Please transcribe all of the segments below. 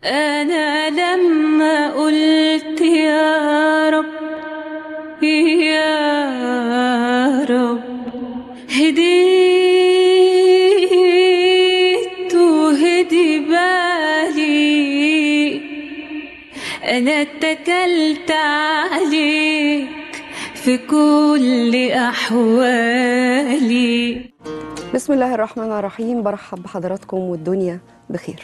أنا لما قلت يا رب يا رب هديت وهدي بالي أنا اتكلت عليك في كل أحوالي بسم الله الرحمن الرحيم برحب بحضراتكم والدنيا بخير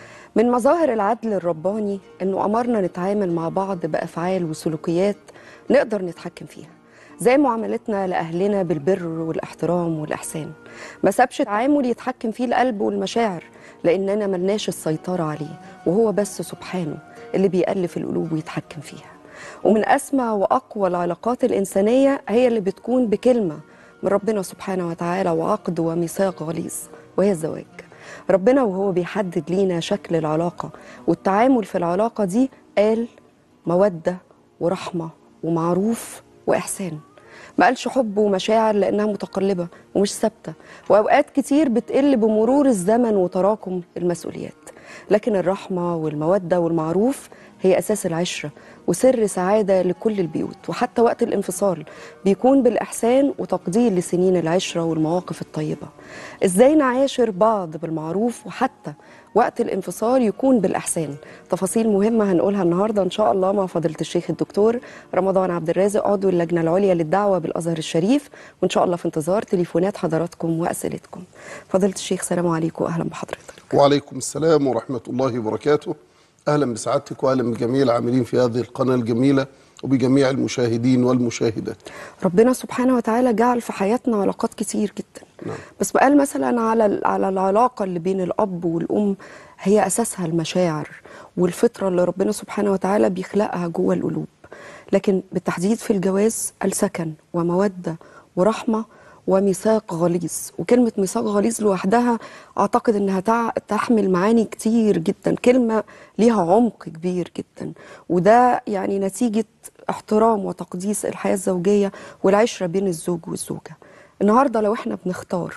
من مظاهر العدل الرباني انه امرنا نتعامل مع بعض بافعال وسلوكيات نقدر نتحكم فيها زي معاملتنا لاهلنا بالبر والاحترام والاحسان ما سابش تعامل يتحكم فيه القلب والمشاعر لاننا ملناش السيطره عليه وهو بس سبحانه اللي بيألف القلوب ويتحكم فيها ومن اسمى واقوى العلاقات الانسانيه هي اللي بتكون بكلمه من ربنا سبحانه وتعالى وعقد وميثاق غليظ وهي الزواج ربنا وهو بيحدد لينا شكل العلاقة والتعامل في العلاقة دي قال مودة ورحمة ومعروف وإحسان ما قالش حب ومشاعر لأنها متقلبة ومش ثابتة وأوقات كتير بتقل بمرور الزمن وتراكم المسؤوليات لكن الرحمة والمودة والمعروف هي أساس العشرة وسر سعادة لكل البيوت وحتى وقت الانفصال بيكون بالإحسان وتقدير لسنين العشرة والمواقف الطيبة إزاي نعاشر بعض بالمعروف وحتى وقت الانفصال يكون بالإحسان تفاصيل مهمة هنقولها النهاردة إن شاء الله مع فضيلة الشيخ الدكتور رمضان عبد الرازق عضو اللجنة العليا للدعوة بالأزهر الشريف وإن شاء الله في انتظار تليفونات حضراتكم وأسئلتكم فضيلة الشيخ سلام عليكم وأهلا بحضرتك وعليكم السلام ورحمة الله وبركاته أهلا بسعادتك وأهلا بجميع العاملين في هذه القناة الجميلة وبجميع المشاهدين والمشاهدات ربنا سبحانه وتعالى جعل في حياتنا علاقات كتير جدا نعم. بس قال مثلا على على العلاقه اللي بين الاب والام هي اساسها المشاعر والفطره اللي ربنا سبحانه وتعالى بيخلقها جوه القلوب لكن بالتحديد في الجواز السكن وموده ورحمه وميثاق غليظ وكلمة ميثاق غليظ لوحدها أعتقد أنها تع- تحمل معاني كتير جدا كلمة ليها عمق كبير جدا وده يعني نتيجة احترام وتقديس الحياة الزوجية والعشرة بين الزوج والزوجة النهاردة لو احنا بنختار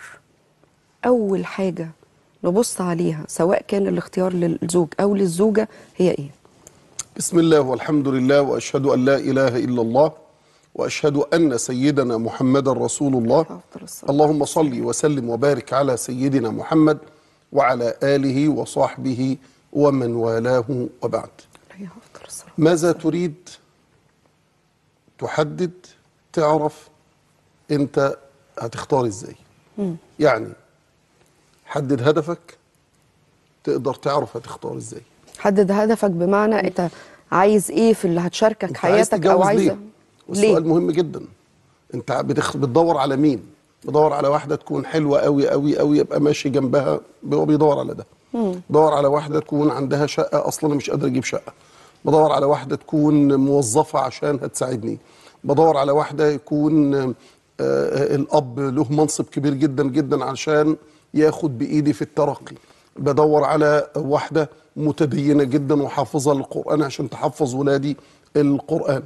أول حاجة نبص عليها سواء كان الاختيار للزوج أو للزوجة هي إيه؟ بسم الله والحمد لله وأشهد أن لا إله إلا الله وأشهد أن سيدنا محمد رسول الله أفضل الصلاة اللهم صل وسلم وبارك على سيدنا محمد وعلى آله وصحبه ومن والاه وبعد عليه أفضل الصلاة ماذا تريد تحدد تعرف انت هتختار ازاي يعني حدد هدفك تقدر تعرف هتختار ازاي حدد هدفك بمعنى أنت عايز إيه في اللي هتشاركك انت عايز حياتك أو تتجوز عايزة ليه والسؤال مهم جدا انت بتخ... بتدور على مين بدور على واحده تكون حلوه قوي قوي قوي يبقى ماشي جنبها هو بيدور على ده بدور على واحده تكون عندها شقه اصلا أنا مش قادر اجيب شقه بدور على واحده تكون موظفه عشان هتساعدني بدور على واحده يكون آه، آه، الاب له منصب كبير جدا جدا عشان ياخد بايدي في الترقي بدور على واحده متدينه جدا وحافظه للقران عشان تحفظ ولادي القران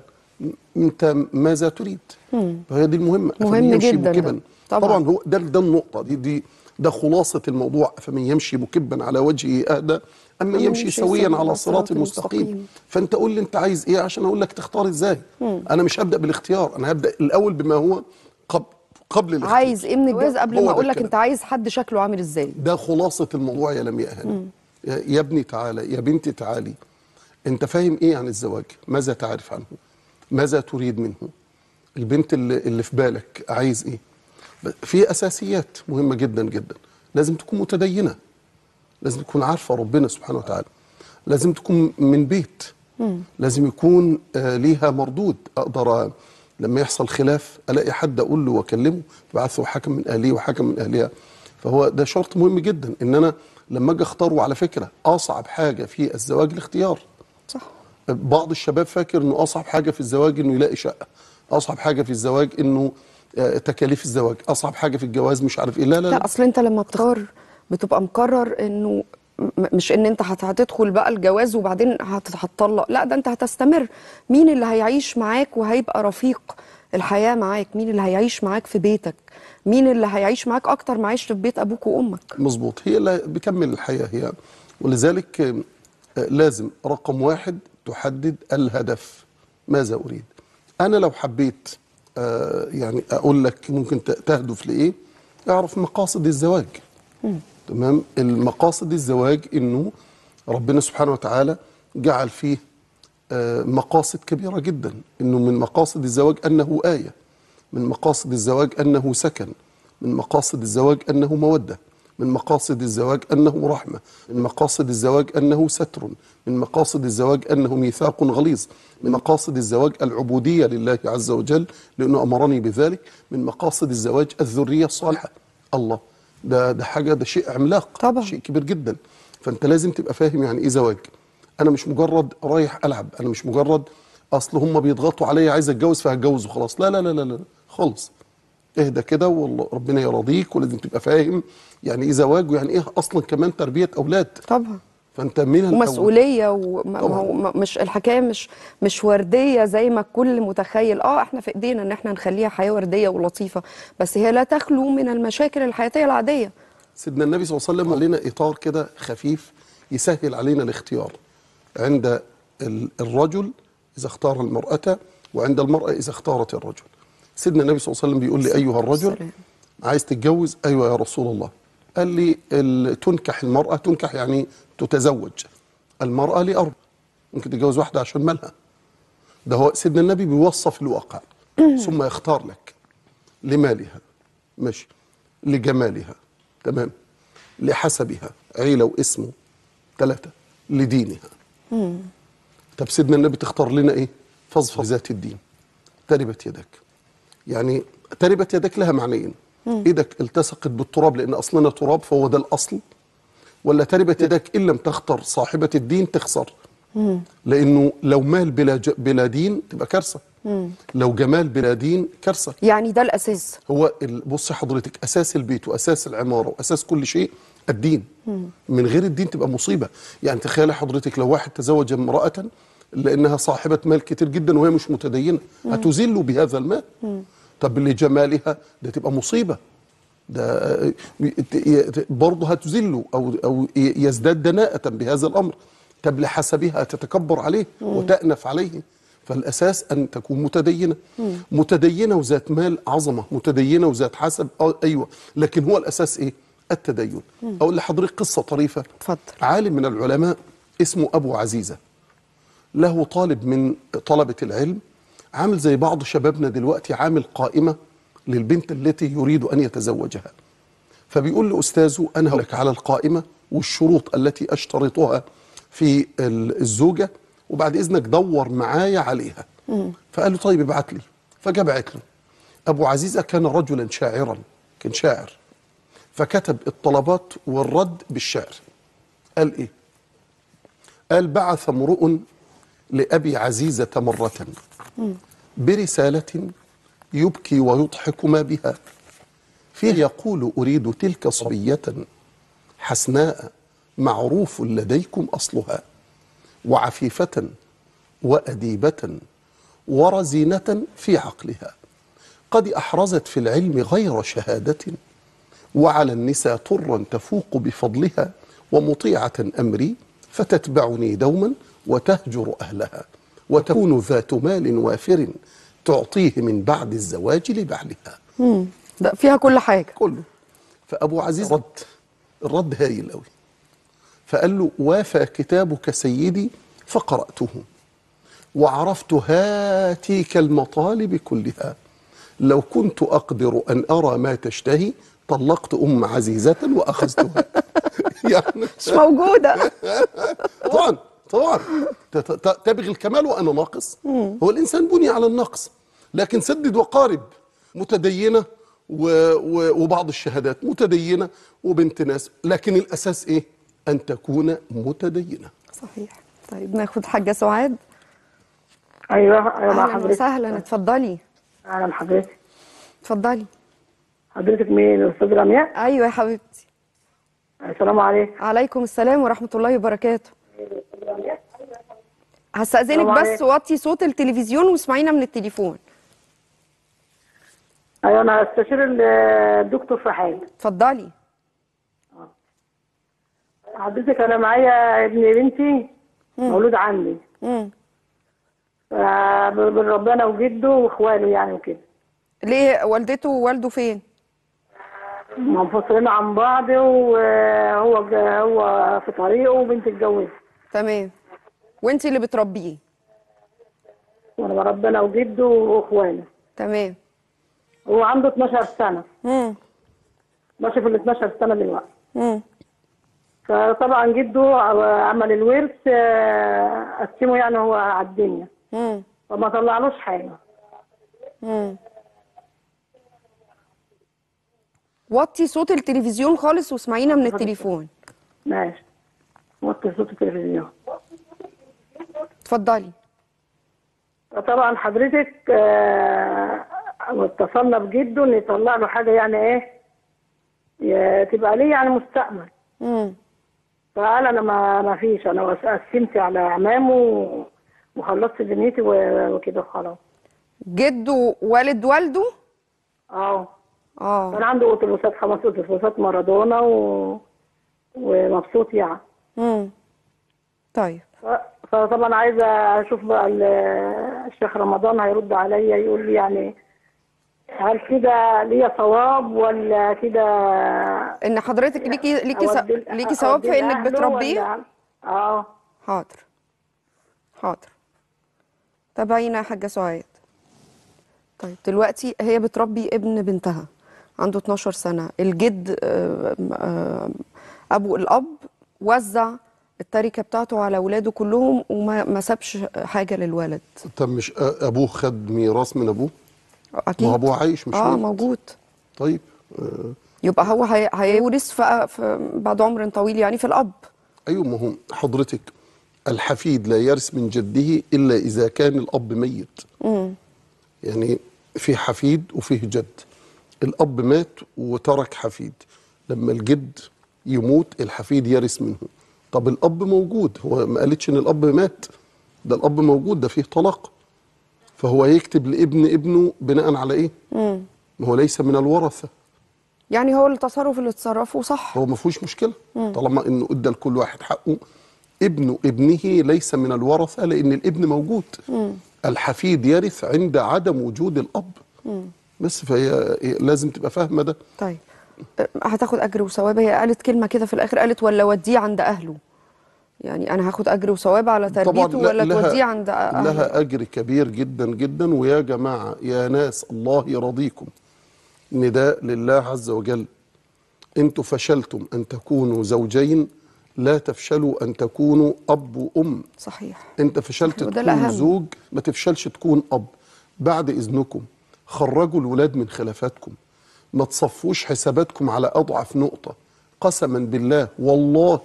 انت ماذا تريد فهي دي المهمه مهم فمن يمشي جداً. مكبا طبعاً. طبعا هو ده ده النقطه دي دي ده خلاصه الموضوع فمن يمشي مكبا على وجهه اهدى اما يمشي سويا على صراط مستقيم فانت قول لي انت عايز ايه عشان اقول لك تختار ازاي انا مش هبدا بالاختيار انا هبدا الاول بما هو قبل قبل الاختيار عايز إيه من الجواز قبل هو ما ده أقول لك الكلام. أنت عايز حد شكله عامل إزاي ده خلاصة الموضوع يا لمياء هاني يا يا ابني تعالى يا بنتي تعالي انت فاهم ايه عن الزواج ماذا تعرف عنه ماذا تريد منه البنت اللي, اللي في بالك عايز ايه ب- في اساسيات مهمة جدا جدا لازم تكون متدينة لازم تكون عارفة ربنا سبحانه وتعالى لازم تكون من بيت لازم يكون آه، ليها مردود اقدر لما يحصل خلاف الاقي حد اقول له واكلمه بعثه حكم من اهليه وحكم من اهلها فهو ده شرط مهم جدا ان انا لما اجي اختاره على فكره اصعب حاجه في الزواج الاختيار صح بعض الشباب فاكر انه اصعب حاجه في الزواج انه يلاقي شقه اصعب حاجه في الزواج انه آه، تكاليف الزواج اصعب حاجه في الجواز مش عارف ايه لا لا, لا اصل انت لما بتختار بتبقى مقرر انه م- مش ان انت هت- هتدخل بقى الجواز وبعدين هت- هتطلق لا ده انت هتستمر مين اللي هيعيش معاك وهيبقى رفيق الحياة معاك مين اللي هيعيش معاك في بيتك مين اللي هيعيش معاك اكتر ما عشت في بيت ابوك وامك مظبوط هي اللي بكمل الحياه هي ولذلك آه، لازم رقم واحد تحدد الهدف ماذا أريد أنا لو حبيت آه، يعني أقول لك ممكن ت- تهدف لإيه اعرف مقاصد الزواج تمام المقاصد الزواج إنه ربنا سبحانه وتعالى جعل فيه آه، مقاصد كبيرة جدا إنه من مقاصد الزواج أنه آية من مقاصد الزواج أنه سكن من مقاصد الزواج أنه مودة من مقاصد الزواج أنه رحمة من مقاصد الزواج أنه ستر من مقاصد الزواج أنه ميثاق غليظ من مقاصد الزواج العبودية لله عز وجل لأنه أمرني بذلك من مقاصد الزواج الذرية الصالحة الله ده ده حاجة ده شيء عملاق طبعاً. شيء كبير جدا فأنت لازم تبقى فاهم يعني إيه زواج أنا مش مجرد رايح ألعب أنا مش مجرد أصل هم بيضغطوا عليا عايز أتجوز فهتجوز وخلاص لا لا لا لا, لا. خالص اهدى كده والله ربنا يرضيك ولازم تبقى فاهم يعني ايه زواج ويعني ايه اصلا كمان تربيه اولاد طبعا فانت من الأول- ومسؤوليه وما طبعاً. هو ما- مش الحكايه مش مش ورديه زي ما الكل متخيل اه احنا في ايدينا ان احنا نخليها حياه ورديه ولطيفه بس هي لا تخلو من المشاكل الحياتيه العاديه سيدنا النبي صلى الله عليه وسلم علينا اطار كده خفيف يسهل علينا الاختيار عند ال- الرجل اذا اختار المراه وعند المراه اذا اختارت الرجل سيدنا النبي صلى الله عليه وسلم بيقول لي ايها الرجل والسلام. عايز تتجوز ايوه يا رسول الله قال لي ال- تنكح المراه تنكح يعني تتزوج المراه لاربع ممكن تتجوز واحده عشان مالها ده هو سيدنا النبي بيوصف الواقع ثم يختار لك لمالها ماشي لجمالها تمام لحسبها عيلة واسمه ثلاثة لدينها طب سيدنا النبي تختار لنا ايه فاظفر ذات الدين تربت يدك يعني تربت يدك لها معنيين ايدك التصقت بالتراب لان اصلنا تراب فهو ده الاصل ولا تربت يدك ان لم تختر صاحبة الدين تخسر لانه لو مال بلا ج... بلا دين تبقى كارثه لو جمال بلا دين كارثه يعني ده الاساس هو ال- بص حضرتك اساس البيت واساس العماره واساس كل شيء الدين من غير الدين تبقى مصيبه يعني تخيل حضرتك لو واحد تزوج امراه لانها صاحبه مال كتير جدا وهي مش متدينه هتذل بهذا المال طب لجمالها ده تبقى مصيبه ده برضه هتذله او او يزداد دناءة بهذا الامر طب لحسبها تتكبر عليه وتأنف عليه فالاساس ان تكون متدينه متدينه وذات مال عظمه متدينه وذات حسب آه ايوه لكن هو الاساس ايه التدين اقول لحضرتك قصه طريفه اتفضل. عالم من العلماء اسمه ابو عزيزه له طالب من طلبة العلم عامل زي بعض شبابنا دلوقتي عامل قائمة للبنت التي يريد أن يتزوجها فبيقول لأستاذه أنا هقول لك على القائمة والشروط التي أشترطها في ال- الزوجة وبعد إذنك دور معايا عليها فقال له طيب ابعت لي فجبعت له أبو عزيزة كان رجلا شاعرا كان شاعر فكتب الطلبات والرد بالشعر قال إيه قال بعث امرؤ لأبي عزيزة مرة برسالة يبكي ويضحك ما بها فيه يقول أريد تلك صبية حسناء معروف لديكم أصلها وعفيفة وأديبة ورزينة في عقلها قد أحرزت في العلم غير شهادة وعلى النساء طرا تفوق بفضلها ومطيعة أمري فتتبعني دوما وتهجر أهلها وتكون ذات مال وافر تعطيه من بعد الزواج لبعلها ده فيها كل حاجه كله فأبو عزيز رد الرد هايل قوي فقال له وافى كتابك سيدي فقرأته وعرفت هاتيك المطالب كلها لو كنت أقدر أن أرى ما تشتهي طلقت أم عزيزة وأخذتها يعني مش موجوده طبعا طبعا ت- ت- تبغي الكمال وانا ناقص هو الانسان بني على النقص لكن سدد وقارب متدينه و و وبعض الشهادات متدينه وبنت ناس لكن الاساس ايه ان تكون متدينه صحيح طيب ناخد حاجه سعاد ايوه ايوه مع اهلا حضرتك وسهلا اتفضلي اهلا حضرتك اتفضلي حضرتك مين الاستاذ رمياء ايوه يا حبيبتي السلام عليكم عليكم السلام ورحمه الله وبركاته هستأذنك السلام بس عليكم. وطي صوت التلفزيون واسمعينا من التليفون ايوه انا استشير ال- الدكتور في حاجه اتفضلي حضرتك انا معايا ابن بنتي مولود عندي مم. من ربنا وجده واخواله يعني وكده ليه والدته ووالده فين منفصلين عن بعض وهو جا- هو في طريقه وبنتي اتجوزت تمام وانت اللي بتربيه وانا ربنا وجده واخواله تمام هو عنده 12 سنه مم. ماشي في ال 12 سنه دلوقتي مم. فطبعا جده عمل الورث آه، قسمه يعني هو على الدنيا مم. فما طلعلوش حاجه مم. وطي صوت التلفزيون خالص واسمعينا من التليفون ماشي وطي صوت التلفزيون اتفضلي فطبعا حضرتك آه، اتصلنا بجده ان يطلع له حاجه يعني ايه ي- تبقى ليه يعني مستقبل مم. فقال انا ما ما فيش انا وس- قسمت على عمامه وخلصت دنيتي و- وكده خلاص جده والد والده اه اه كان عنده اتوبيسات خمس اتوبيسات مارادونا و... ومبسوط يعني مم. طيب ف- فطبعا عايزه اشوف بقى ال- الشيخ رمضان هيرد عليا يقول لي يعني هل كده ليا ثواب ولا كده ان حضرتك ليكي ليكي س... أودي- ليكي ثواب أودي في انك لأهله بتربيه ولا- اه حاضر حاضر تابعينا يا حاجة سعاد طيب دلوقتي هي بتربي ابن بنتها عنده 12 سنة الجد آه، آه، أبو الأب وزع التركة بتاعته على ولاده كلهم وما ما سابش حاجة للولد طب مش أ- ابوه خد ميراث من ابوه أكيد ما هو ابوه عايش مش اه ميت. موجود طيب آه، يبقى هو هي- هيورث في في- بعد عمر طويل يعني في الأب ايوه ما هو حضرتك الحفيد لا يرث من جده الا اذا كان الاب ميت يعني في حفيد وفيه جد الاب مات وترك حفيد لما الجد يموت الحفيد يرث منه طب الاب موجود هو ما قالتش ان الاب مات ده الاب موجود ده فيه طلاق فهو يكتب لابن ابنه بناء على ايه ما هو ليس من الورثه يعني هو التصرف اللي تصرفه صح هو ما فيهوش مشكله طالما انه ادى لكل واحد حقه ابن ابنه ليس من الورثه لان الابن موجود الحفيد يرث عند عدم وجود الاب بس فهي هي لازم تبقى فاهمه ده طيب أه، هتاخد اجر وثواب هي قالت كلمه كده في الاخر قالت ولا وديه عند اهله يعني انا هاخد اجر وثواب على تربيته لا- ولا لها- توديه عند اهله لها اجر كبير جدا جدا ويا جماعه يا ناس الله يرضيكم نداء لله عز وجل انتوا فشلتم ان تكونوا زوجين لا تفشلوا ان تكونوا اب وام صحيح انت فشلت وده تكون الأهم. زوج ما تفشلش تكون اب بعد اذنكم خرجوا الولاد من خلافاتكم ما تصفوش حساباتكم على اضعف نقطه قسما بالله والله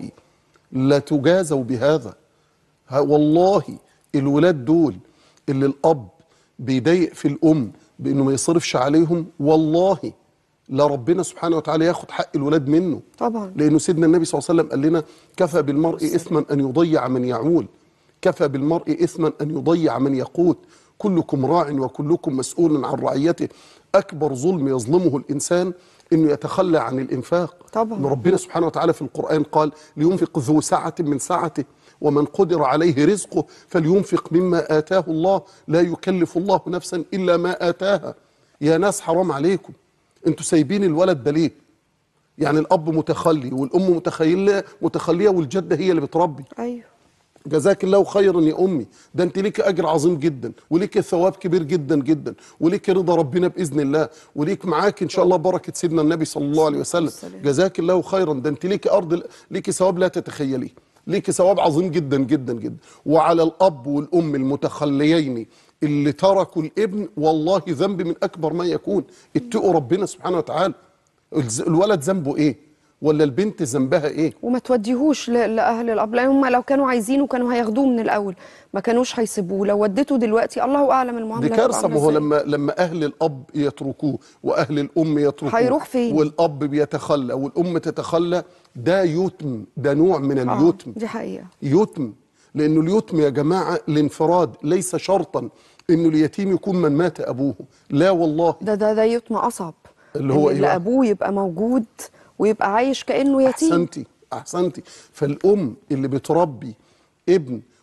لا تجازوا بهذا ها- والله الولاد دول اللي الاب بيضايق في الام بانه ما يصرفش عليهم والله لا ربنا سبحانه وتعالى ياخد حق الولاد منه طبعا لانه سيدنا النبي صلى الله عليه وسلم قال لنا كفى بالمرء اثما ان يضيع من يعول كفى بالمرء اثما ان يضيع من يقوت كلكم راع وكلكم مسؤول عن رعيته اكبر ظلم يظلمه الانسان انه يتخلى عن الانفاق طبعاً. إن ربنا سبحانه وتعالى في القران قال لينفق ذو سعه من سعته ومن قدر عليه رزقه فلينفق مما اتاه الله لا يكلف الله نفسا الا ما اتاها يا ناس حرام عليكم انتوا سايبين الولد ده ليه يعني الاب متخلي والام متخيله متخليه والجده هي اللي بتربي ايوه جزاك الله خيرا يا امي ده انت ليك اجر عظيم جدا وليك ثواب كبير جدا جدا وليك رضا ربنا باذن الله وليك معاك ان شاء الله بركه سيدنا النبي صلى الله عليه وسلم والسلام. جزاك الله خيرا ده انت ليك ارض ليك ثواب لا تتخيليه ليك ثواب عظيم جدا جدا جدا وعلى الاب والام المتخليين اللي تركوا الابن والله ذنب من اكبر ما يكون اتقوا ربنا سبحانه وتعالى الز- الولد ذنبه ايه ولا البنت ذنبها ايه وما توديهوش ل- لاهل الاب لان هم لو كانوا عايزينه كانوا هياخدوه من الاول ما كانوش هيسيبوه لو وديته دلوقتي الله اعلم المعامله دي هتبقى كارثه عاملة ما هو إزاي. لما لما اهل الاب يتركوه واهل الام يتركوه هيروح فين؟ والاب بيتخلى والام تتخلى ده يتم ده نوع من آه، اليتم دي حقيقه يتم لانه اليتم يا جماعه الانفراد ليس شرطا انه اليتيم يكون من مات ابوه لا والله ده ده ده يتم اصعب اللي هو إن إيه بقى؟ ابوه يبقى موجود ويبقى عايش كانه يتيم احسنتي احسنتي فالام اللي بتربي ابن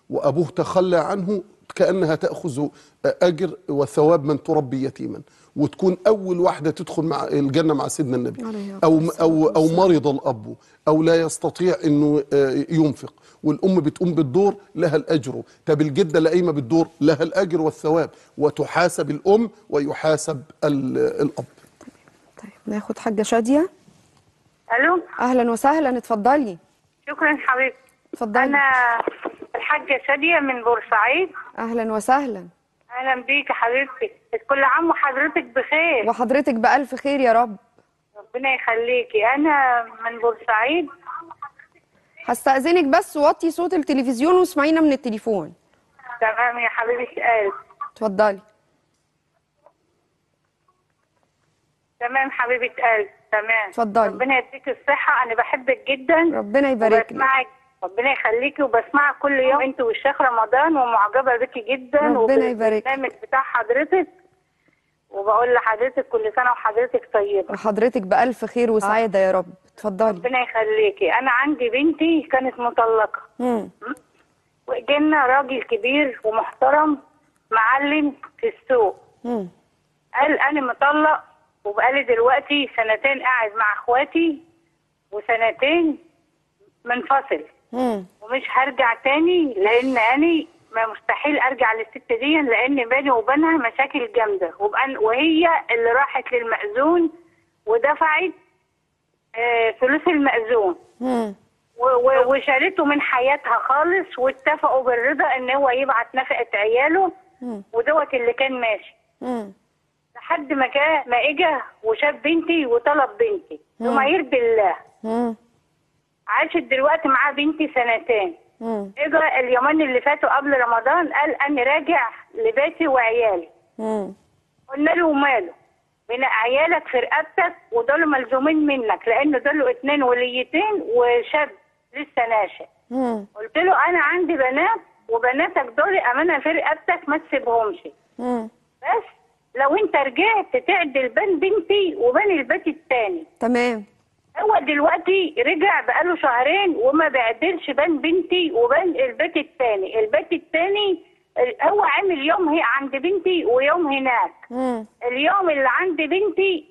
وأبوه تخلى عنه كأنها تأخذ أجر وثواب من تربي يتيما وتكون أول واحدة تدخل مع الجنة مع سيدنا النبي عليه أو الصلاة أو أو مرض الأب أو لا يستطيع إنه آه، ينفق والأم بتقوم بالدور لها الأجر طب الجدة اللي قايمة بالدور لها الأجر والثواب وتحاسب الأم ويحاسب ال- الأب طيب ناخد حاجه شاديه الو اهلا وسهلا اتفضلي شكرا حبيبتي اتفضلي انا الحاجه شاديه من بورسعيد اهلا وسهلا اهلا بيك يا حبيبتي كل عام وحضرتك بخير وحضرتك بألف خير يا رب ربنا يخليكي انا من بورسعيد هستأذنك بس وطي صوت التلفزيون واسمعينا من التليفون تمام يا حبيبه قلبي اتفضلي تمام حبيبه قلبي تمام اتفضلي. ربنا يديك الصحه انا بحبك جدا ربنا يبارك لك وبسمعك ربنا يخليكي وبسمعك كل يوم انت والشيخ رمضان ومعجبه بيكي جدا ربنا يبارك. وبالبرنامج بتاع حضرتك وبقول لحضرتك كل سنه وحضرتك طيبه وحضرتك بألف خير وسعادة يا رب اتفضلي ربنا يخليكي انا عندي بنتي كانت مطلقه مم. وجينا راجل كبير ومحترم معلم في السوق مم. قال انا مطلق وبقالي دلوقتي سنتين قاعد مع اخواتي وسنتين منفصل مم. ومش هرجع تاني لان انا ما مستحيل ارجع للست دي لان بيني وبينها مشاكل جامده وبقى وهي اللي راحت للمأذون ودفعت آه، فلوس المأذون مم. و- و- وشالته من حياتها خالص واتفقوا بالرضا ان هو يبعت نفقه عياله مم. ودوت اللي كان ماشي مم. لحد ما جاء ما اجى وشاف بنتي وطلب بنتي ثم يرضي الله مم. عاشت دلوقتي معاه بنتي سنتين مم. اجى اليومين اللي فاتوا قبل رمضان قال انا راجع لبيتي وعيالي مم. قلنا له وماله من عيالك في رقبتك ودول ملزومين منك لان دول اتنين وليتين وشاب لسه ناشئ مم. قلت له انا عندي بنات وبناتك دول امانه في رقبتك ما تسيبهمش مم. بس لو انت رجعت تعدل بين بنتي وبين البيت التاني تمام هو دلوقتي رجع بقاله شهرين وما بيعدلش بين بنتي وبين البيت التاني البيت التاني هو عامل يوم هي عند بنتي ويوم هناك مم. اليوم اللي عند بنتي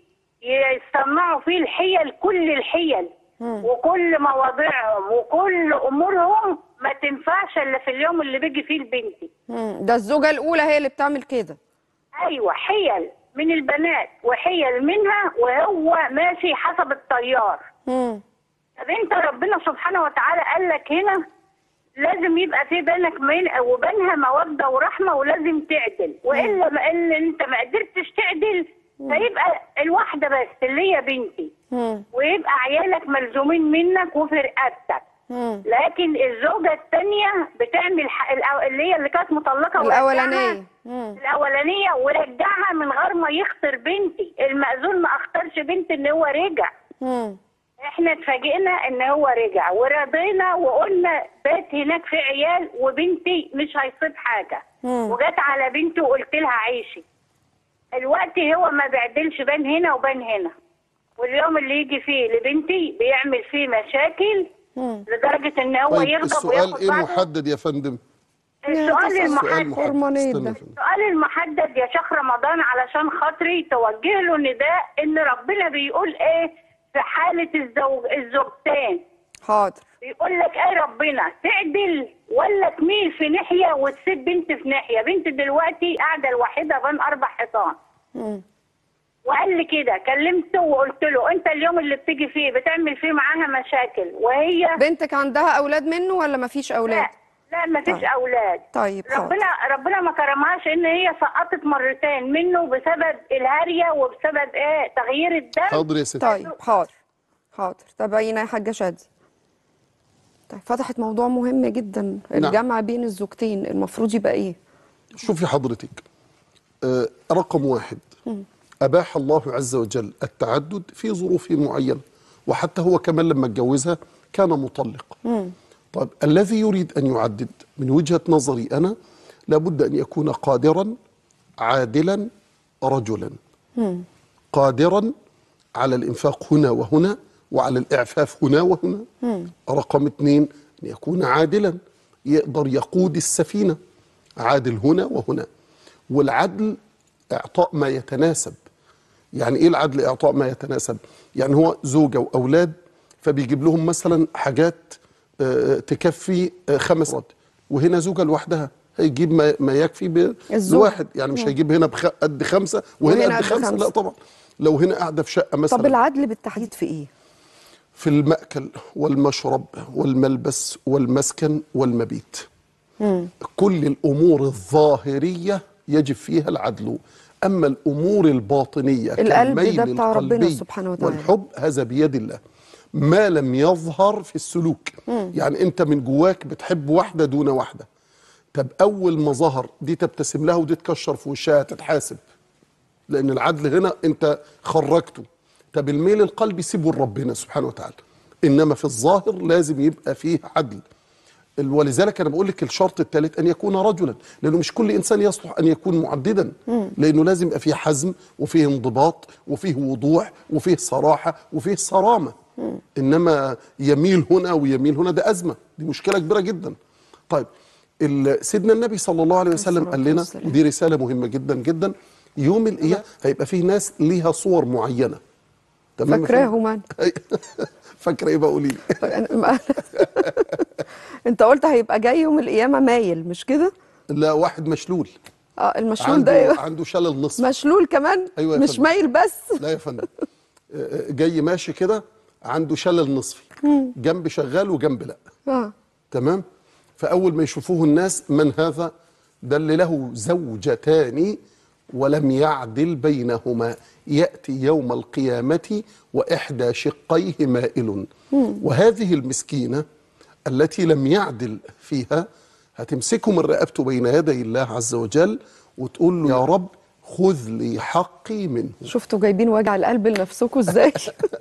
يصنعوا فيه الحيل كل الحيل مم. وكل مواضيعهم وكل امورهم ما تنفعش الا في اليوم اللي بيجي فيه لبنتي مم. ده الزوجة الأولى هي اللي بتعمل كده ايوه حيل من البنات وحيل منها وهو ماشي حسب التيار مم. طب انت ربنا سبحانه وتعالى قال لك هنا لازم يبقى في بينك من وبينها موده ورحمه ولازم تعدل والا ما ان انت ما قدرتش تعدل فيبقى الواحده بس اللي هي بنتي مم. ويبقى عيالك ملزومين منك وفي رقبتك مم. لكن الزوجه الثانيه بتعمل ح- الأو- اللي هي اللي كانت مطلقه ورجعها- الأولانية مم. الاولانيه ورجعها من غير ما يخسر بنتي المأذون ما اختارش بنت ان هو رجع مم. احنا اتفاجئنا ان هو رجع ورضينا وقلنا بات هناك في عيال وبنتي مش هيصيب حاجه مم. وجت على بنتي وقلت لها عيشي الوقت هو ما بيعدلش بين هنا وبين هنا واليوم اللي يجي فيه لبنتي بيعمل فيه مشاكل مم. لدرجه ان هو طيب يغضب السؤال وياخد ايه بعضه محدد يا فندم السؤال تسأل المحدد سؤال محدد هرمونية استنى ده. يا فندم. السؤال المحدد يا شيخ رمضان علشان خاطري توجه له نداء ان ربنا بيقول ايه في حالة الزوج الزوجتين حاضر بيقول لك ايه ربنا تعدل ولا تميل في ناحية وتسيب بنت في ناحية بنت دلوقتي قاعدة الوحيدة بين اربع حيطان مم. وقال لي كده كلمته وقلت له انت اليوم اللي بتيجي فيه بتعمل فيه معاها مشاكل وهي بنتك عندها أولاد منه ولا مفيش أولاد؟ لا لا مفيش طيب. اولاد طيب حاضر ربنا ربنا ما كرمهاش ان هي سقطت مرتين منه بسبب الهاريه وبسبب ايه تغيير الدم حاضر يا ستي طيب حاضر حاضر تابعينا يا حاجة شادي طيب فتحت موضوع مهم جدا الجمع بين الزوجتين المفروض يبقى ايه؟ شوفي حضرتك آه، رقم واحد أباح الله عز وجل التعدد في ظروف معينة وحتى هو كمان لما اتجوزها كان مطلق طيب الذي يريد أن يعدد من وجهة نظري أنا لابد أن يكون قادرا عادلا رجلا قادرا على الإنفاق هنا وهنا وعلى الإعفاف هنا وهنا رقم اثنين أن يكون عادلا يقدر يقود السفينه عادل هنا وهنا والعدل اعطاء ما يتناسب يعني ايه العدل اعطاء ما يتناسب يعني هو زوجه واولاد فبيجيب لهم مثلا حاجات آه، تكفي آه، خمس رد وهنا زوجه لوحدها هيجيب ما, ما يكفي ب- الزوج. لواحد يعني مش هيجيب هنا بخ... قد خمسه وهنا وهنا قد قد خمسه خمسة. لا طبعا لو هنا قاعده في شقه مثلا طب العدل بالتحديد في ايه في المأكل والمشرب والملبس والمسكن والمبيت كل الأمور الظاهرية يجب فيها العدل أما الأمور الباطنية القلب كالميل ده بتاع ربنا القلبي سبحانه وتعالى. والحب هذا بيد الله ما لم يظهر في السلوك يعني أنت من جواك بتحب واحدة دون واحدة طب أول ما ظهر دي تبتسم لها ودي تكشر في وشها تتحاسب لان العدل هنا انت خرجته طب الميل القلبي سيبه لربنا سبحانه وتعالى انما في الظاهر لازم يبقى فيه عدل ال- ولذلك انا بقول لك الشرط الثالث ان يكون رجلا لانه مش كل انسان يصلح ان يكون معددا لانه لازم يبقى فيه حزم وفيه انضباط وفيه وضوح وفيه صراحه وفيه صرامه انما يميل هنا ويميل هنا ده ازمه دي مشكله كبيره جدا طيب ال- سيدنا النبي صلى الله عليه وسلم الصلاة قال لنا والسلام. ودي رساله مهمه جدا جدا يوم القيامه هيبقى فيه ناس ليها صور معينه تمام يا فاكراهم انا فندم؟ فاكره ايه بقى قولي لي انت قلت هيبقى جاي يوم القيامه مايل مش كده لا واحد مشلول اه المشلول عنده ده إيه؟ عنده شلل نصف مشلول كمان أيوة يا مش فندم. مايل بس لا يا فندم آه، جاي ماشي كده عنده شلل نصفي جنب شغال وجنب لا اه تمام فاول ما يشوفوه الناس من هذا ده اللي له زوجتان ولم يعدل بينهما ياتي يوم القيامه واحدى شقيه مائل وهذه المسكينه التي لم يعدل فيها هتمسكه من رقبته بين يدي الله عز وجل وتقول له يا رب خذ لي حقي منه شفتوا جايبين وجع القلب لنفسكم ازاي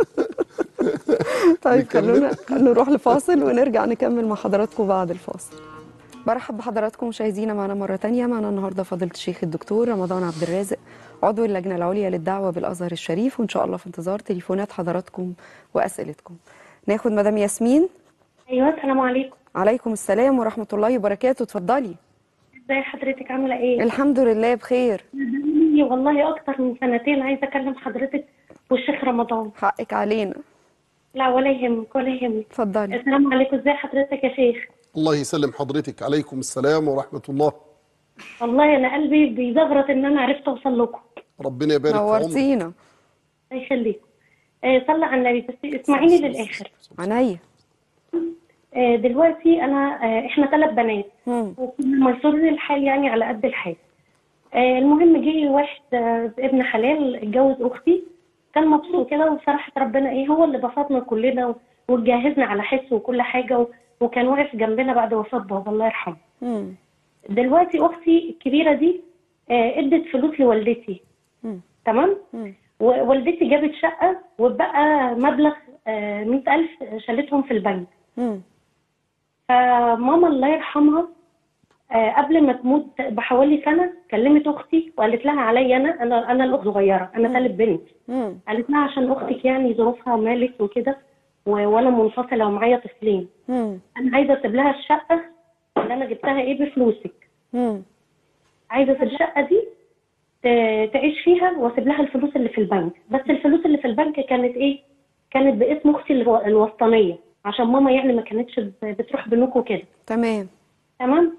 طيب نكمل؟ خلونا نروح لفاصل ونرجع نكمل مع حضراتكم بعد الفاصل برحب بحضراتكم مشاهدينا معنا مرة تانية معنا النهاردة فضيلة الشيخ الدكتور رمضان عبد الرازق عضو اللجنة العليا للدعوة بالأزهر الشريف وإن شاء الله في انتظار تليفونات حضراتكم وأسئلتكم ناخد مدام ياسمين ايوه السلام عليكم عليكم السلام ورحمة الله وبركاته اتفضلي ازي حضرتك عامله ايه الحمد لله بخير بقالي والله اكتر من سنتين عايزه اكلم حضرتك والشيخ رمضان حقك علينا لا ولا يهمك ولا يهمك اتفضلي السلام عليكم ازي حضرتك يا شيخ الله يسلم حضرتك عليكم السلام ورحمه الله والله انا قلبي بيزغرط ان انا عرفت اوصل لكم ربنا يبارك في عمرك نورتينا الله يخليكم آه صلى على النبي بس اسمعيني للاخر عينيا آه دلوقتي انا آه احنا ثلاث بنات مم. وكنا ميسور الحال يعني على قد الحال آه المهم جه واحد آه ابن حلال اتجوز اختي كان مبسوط كده وبصراحه ربنا ايه هو اللي بسطنا كلنا و- واتجهزنا على حس وكل حاجه و- وكان واقف جنبنا بعد وفاه بابا الله يرحمه مم. دلوقتي اختي الكبيره دي آه ادت فلوس لوالدتي مم. تمام مم. ووالدتي جابت شقه وبقى مبلغ آه 100000 شالتهم في البنك مم. فماما الله يرحمها آه، قبل ما تموت بحوالي سنه كلمت اختي وقالت لها عليا انا انا انا الاخت صغيره انا ثالث بنت مم. قالت لها عشان اختك يعني ظروفها مالت وكده و- وانا منفصله ومعايا طفلين مم. انا عايزه اسيب لها الشقه اللي انا جبتها ايه بفلوسك مم. عايزه في الشقه دي ت- تعيش فيها واسيب لها الفلوس اللي في البنك بس الفلوس اللي في البنك كانت ايه كانت باسم اختي الو- الوسطانيه عشان ماما يعني ما كانتش ب- بتروح بنوك وكده تمام تمام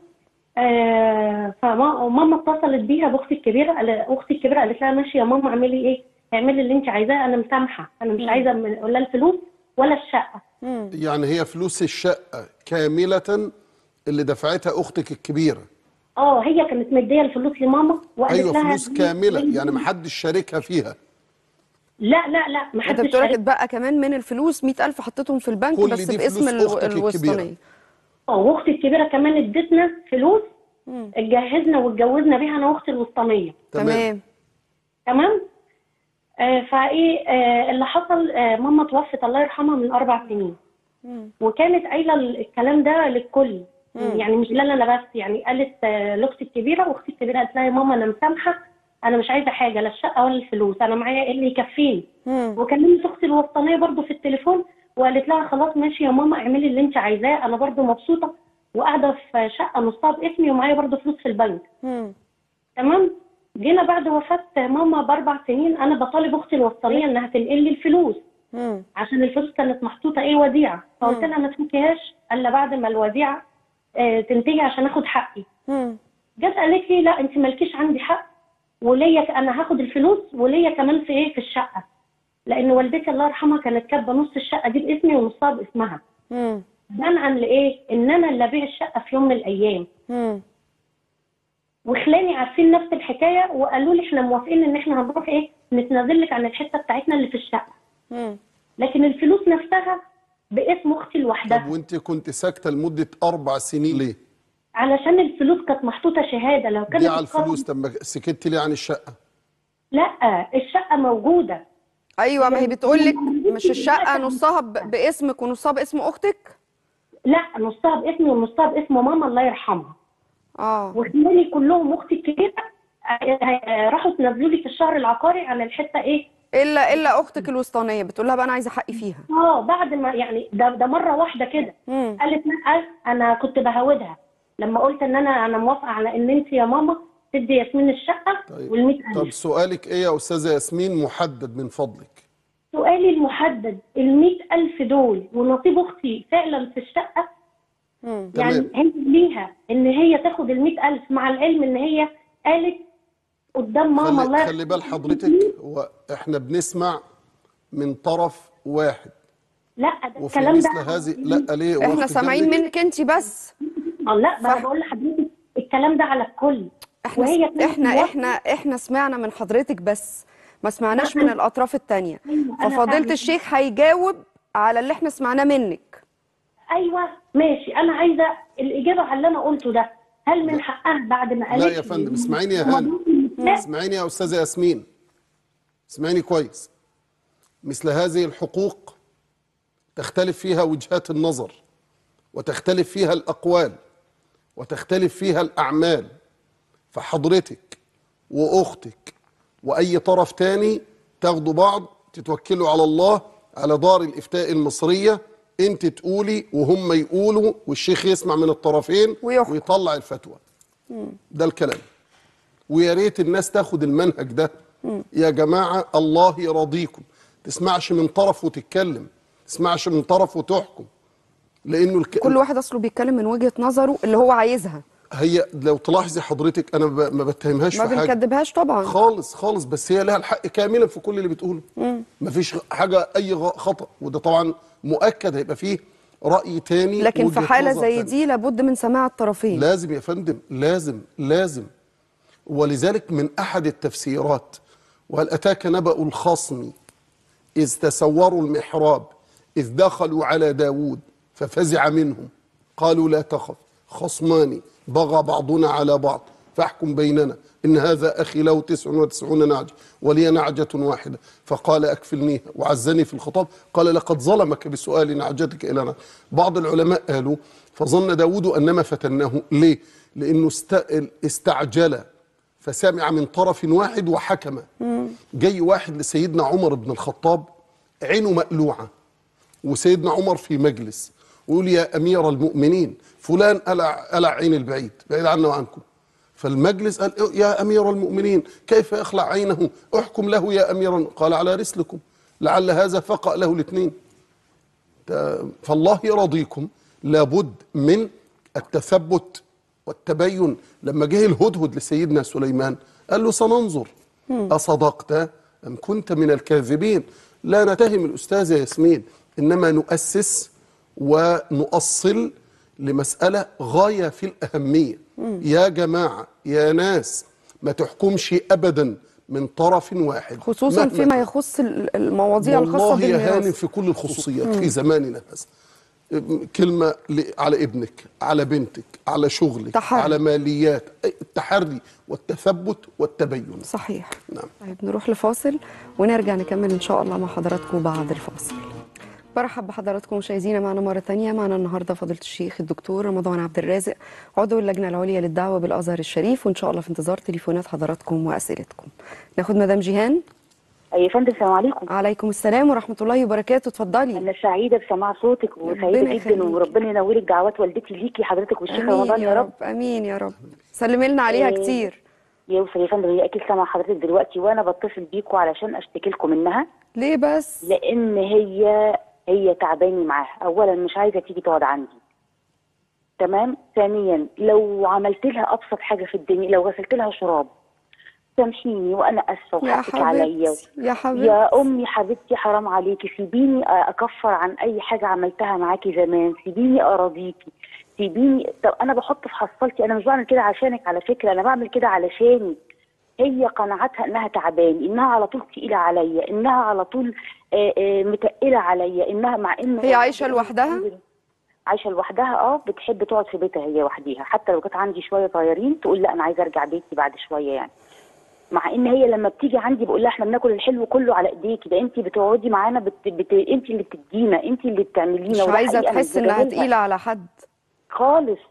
آه فماما اتصلت بيها باختي الكبيره قال- اختي الكبيره قالت لها ماشي يا ماما اعملي ايه اعملي اللي انت عايزاه انا مسامحه انا مش عايزه من- ولا الفلوس ولا الشقه مم. يعني هي فلوس الشقة كاملة اللي دفعتها أختك الكبيرة اه هي كانت مديه الفلوس لماما وقالت أيوة لها فلوس دي- كاملة يعني محدش شاركها فيها لا لا لا ما انت حدش بتقولك عارف. اتبقى كمان من الفلوس 100000 حطيتهم في البنك كل بس دي باسم فلوس الو- أختك الكبيرة. الوسطانيه اه واختي الكبيره كمان ادتنا فلوس مم. اتجهزنا واتجوزنا بيها انا واختي الوسطانيه تمام تمام آه فايه آه اللي حصل آه ماما توفت الله يرحمها من اربع سنين مم. وكانت قايله الكلام ده للكل يعني مش لا انا بس يعني قالت آه، لاختي الكبيره واختي الكبيره قالت لها يا ماما انا مسامحه انا مش عايزه حاجه لا الشقه ولا الفلوس انا معايا ايه اللي يكفيني مم. وكلمت اختي الوسطانيه برضو في التليفون وقالت لها خلاص ماشي يا ماما اعملي اللي انت عايزاه انا برضو مبسوطه وقاعده في شقه نصها باسمي ومعايا برضه فلوس في البنك مم. تمام جينا بعد وفاه ماما باربع سنين انا بطالب اختي الوسطانيه انها تنقل لي الفلوس مم. عشان الفلوس كانت محطوطه ايه وديعه فقلت لها ما تفكيهاش الا بعد ما الوديعه آه، تنتهي عشان اخد حقي مم. جت قالت لي لا انت مالكيش عندي حق وليا انا هاخد الفلوس وليا كمان في ايه في الشقه لان والدتي الله يرحمها كانت كاتبه نص الشقه دي باسمي ونصها باسمها مم. منعا لايه ان انا اللي ابيع الشقه في يوم من الايام مم. وخلاني عارفين نفس الحكايه وقالوا لي احنا موافقين ان احنا هنروح ايه نتنازل لك عن الحته بتاعتنا اللي في الشقه مم. لكن الفلوس نفسها باسم اختي طب لوحدها وانت كنت ساكته لمده اربع سنين ليه؟ علشان الفلوس كانت محطوطه شهاده لو كانت دي على القرض- الفلوس طب ما سكت ليه عن الشقه؟ لا الشقه موجوده ايوه ما هي يعني بتقول لك هي مش الشقه دلوقتي نصها ب- باسمك ونصها باسم اختك لا نصها باسمي ونصها باسم ماما الله يرحمها اه وخلاني كلهم اختي الكبيره آه، آه، راحوا تنزلوا لي في الشهر العقاري على الحته ايه الا الا اختك الوسطانيه بتقول لها بقى انا عايزه حقي فيها اه بعد ما يعني ده ده مره واحده كده مم. قالت لا انا كنت بهودها لما قلت ان انا انا موافقه على ان انت يا ماما تدي ياسمين الشقه طيب وال طب 100000 سؤالك ايه يا استاذه ياسمين محدد من فضلك سؤالي المحدد ال 100000 دول ونصيب اختي فعلا في الشقه مم. يعني تمام. هي ليها ان هي تاخد ال 100000 مع العلم ان هي قالت قدام ماما الله خلي, خلي بال حضرتك هو احنا بنسمع من طرف واحد لا ده وفي الكلام مثل ده هذه لا ليه احنا واخد سامعين بالك؟ منك انت بس اه لا صح. انا بقول لحضرتك الكلام ده على الكل احنا وهي كانت احنا موافقة. احنا احنا سمعنا من حضرتك بس ما سمعناش لا، من أنا- الاطراف التانية أيوة، أنا ففضيلة فاهمة. الشيخ هيجاوب على اللي احنا سمعناه منك ايوه ماشي انا عايزه الاجابه على اللي انا قلته ده هل من حقها بعد ما قالت لا يا فندم اسمعيني يا هاني اسمعيني يا استاذه ياسمين اسمعيني كويس مثل هذه الحقوق تختلف فيها وجهات النظر وتختلف فيها الاقوال وتختلف فيها الاعمال فحضرتك واختك واي طرف تاني تاخدوا بعض تتوكلوا على الله على دار الافتاء المصريه انت تقولي وهم يقولوا والشيخ يسمع من الطرفين ويحكم. ويطلع الفتوى ده الكلام ويا ريت الناس تاخد المنهج ده يا جماعه الله يرضيكم تسمعش من طرف وتتكلم تسمعش من طرف وتحكم لانه الك... كل واحد اصله بيتكلم من وجهة نظره اللي هو عايزها هي لو تلاحظي حضرتك انا ب... ما بتهمهاش ما في حاجه بنكدبهاش طبعا خالص خالص بس هي لها الحق كاملا في كل اللي بتقوله مفيش حاجه اي غ- خطا وده طبعا مؤكد هيبقى فيه راي تاني لكن في وجهة حالة نظر زي تانية. دي لابد من سماع الطرفين لازم يا فندم لازم لازم ولذلك من احد التفسيرات وهل اتاك نبأ الخصم اذ تسوروا المحراب اذ دخلوا على داود ففزع منهم قالوا لا تخف خصمان بغى بعضنا على بعض فاحكم بيننا إن هذا أخي له تسع وتسعون نعجة ولي نعجة واحدة فقال أكفلنيها وعزني في الخطاب قال لقد ظلمك بسؤال نعجتك إلى نعجة بعض العلماء قالوا فظن داود أنما فتناه ليه لأنه است- استعجل فسمع من طرف واحد وحكم جاي واحد لسيدنا عمر بن الخطاب عينه مقلوعة وسيدنا عمر في مجلس ويقول يا أمير المؤمنين فلان قلع, قلع عين البعيد بعيد عنا وعنكم فالمجلس قال يا أمير المؤمنين كيف يخلع عينه احكم له يا أمير قال على رسلكم لعل هذا فقأ له الاثنين فالله يرضيكم لابد من التثبت والتبين لما جه الهدهد لسيدنا سليمان قال له سننظر أصدقت أم كنت من الكاذبين لا نتهم الأستاذة ياسمين إنما نؤسس ونؤصل لمسألة غاية في الأهمية يا جماعة يا ناس ما تحكمش أبدا من طرف واحد خصوصا مهما فيما كان. يخص ال- المواضيع الخاصة والله يا هانم بالميراث في كل الخصوصيات في زماننا هذا كلمة ل- على ابنك على بنتك على شغلك تحري. على ماليات أي- التحري والتثبت والتبين صحيح نعم طيب نروح لفاصل ونرجع نكمل ان شاء الله مع حضراتكم بعد الفاصل برحب بحضراتكم مشاهدينا معنا مرة تانية معنا النهاردة فضيلة الشيخ الدكتور رمضان عبد الرازق عضو اللجنة العليا للدعوة بالأزهر الشريف وإن شاء الله في انتظار تليفونات حضراتكم وأسئلتكم ناخد مدام جيهان يا فندم السلام عليكم عليكم السلام ورحمه الله وبركاته اتفضلي انا سعيده بسماع صوتك ربنا وسعيده جدا يخليك. وربنا ينورك دعوات والدتي ليكي حضرتك والشيخ امين رمضان يا رب امين يا رب سلمي لنا عليها إيه. كتير يوصل يا فندم هي اكيد سامعه حضرتك دلوقتي وانا بتصل بيكوا علشان اشتكي لكم منها ليه بس لان هي هي تعباني معاها اولا مش عايزه تيجي تقعد عندي تمام ثانيا لو عملت لها ابسط حاجه في الدنيا لو غسلت لها شراب سامحيني وانا اسفه يا وحقك عليا حبيبتي يا حبيبتي يا امي حبيبتي حرام عليكي سيبيني اكفر عن اي حاجه عملتها معاكي زمان سيبيني اراضيكي سيبيني طب انا بحط في حصالتي انا مش بعمل كده عشانك على فكره انا بعمل كده علشاني هي قناعتها انها تعباني انها على طول تقيله عليا انها على طول آه، آه، متقله عليا انها مع ان هي عايشة لوحدها؟ عايشه لوحدها اه بتحب تقعد في بيتها هي وحديها حتى لو كانت عندي شويه طيارين تقول لا انا عايزه ارجع بيتي بعد شويه يعني مع ان هي لما بتيجي عندي بقول لها احنا بناكل الحلو كله على ايديكي ده انت بتقعدي معانا بت... بت... انت اللي بتدينا انت اللي بتعملينا مش وده عايزه حقيقة أنا تحس انها بتجاهلها. تقيله على حد خالص